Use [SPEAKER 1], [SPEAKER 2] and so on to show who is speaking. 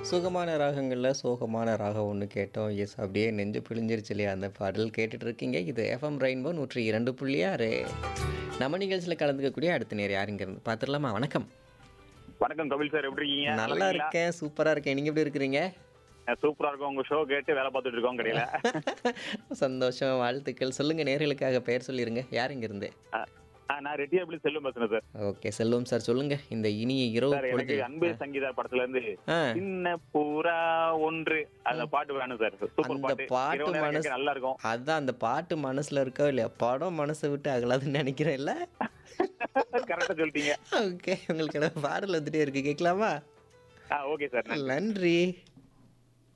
[SPEAKER 1] சுகமான ராகங்களில் சோகமான ராகம் ஒன்று கேட்டோம் எஸ் அப்படியே நெஞ்சு பிழிஞ்சிருச்சு இல்லையா அந்த பாடல் கேட்டுட்டு இருக்கீங்க இது எஃப்எம் ரெயின்போ நூற்றி இரண்டு புள்ளி ஆறு நம்ம நிகழ்ச்சியில் கலந்துக்கக்கூடிய அடுத்த நேரம் யாருங்க இருந்து பார்த்துடலாமா வணக்கம்
[SPEAKER 2] வணக்கம் கபில் சார் எப்படி இருக்கீங்க
[SPEAKER 1] நல்லா இருக்கேன் சூப்பராக இருக்கேன் நீங்கள் எப்படி இருக்கிறீங்க
[SPEAKER 2] இருக்கீங்களா? சூப்பரா இருக்கும் உங்க ஷோ கேட்டு வேலை பார்த்துட்டு இருக்கோம் கடையில
[SPEAKER 1] சந்தோஷம் வாழ்த்துக்கள் சொல்லுங்கள் நேர்களுக்காக பெயர் சொல்லிடுங்க யார் இங்க இருந்து
[SPEAKER 2] அஹ், அஹ், நான் ரெட்டியாபிளி செல்லும் பேசுறேன் சார்
[SPEAKER 1] ஓகே செல்வம் சார் சொல்லுங்க இந்த இனிய இரவு
[SPEAKER 2] சார் எனக்கு
[SPEAKER 1] பொழுது
[SPEAKER 2] அன்பு சங்கீதா படத்துல இருந்து
[SPEAKER 1] ஆ
[SPEAKER 2] சின்ன பூரா ஒன்று அந்த பாட்டு வேணும் சார் சூப்பர்
[SPEAKER 1] அந்த
[SPEAKER 2] பாட்டு
[SPEAKER 1] பாட்டு
[SPEAKER 2] இரவு நேரம்
[SPEAKER 1] மனசு-
[SPEAKER 2] கேட்க நல்லா இருக்கும்
[SPEAKER 1] அதான் அந்த பாட்டு மனசுல இருக்கோ இல்லையா படம் மனசை விட்டு அகலாதுன்னு நினைக்கிறேன்ல
[SPEAKER 2] கரெக்டா சொல்லிட்டீங்க
[SPEAKER 1] ஓகே உங்களுக்கு பாடல் வந்துட்டே இருக்கு கேட்கலாமா
[SPEAKER 2] ஆ ஓகே சார்
[SPEAKER 1] நன்றி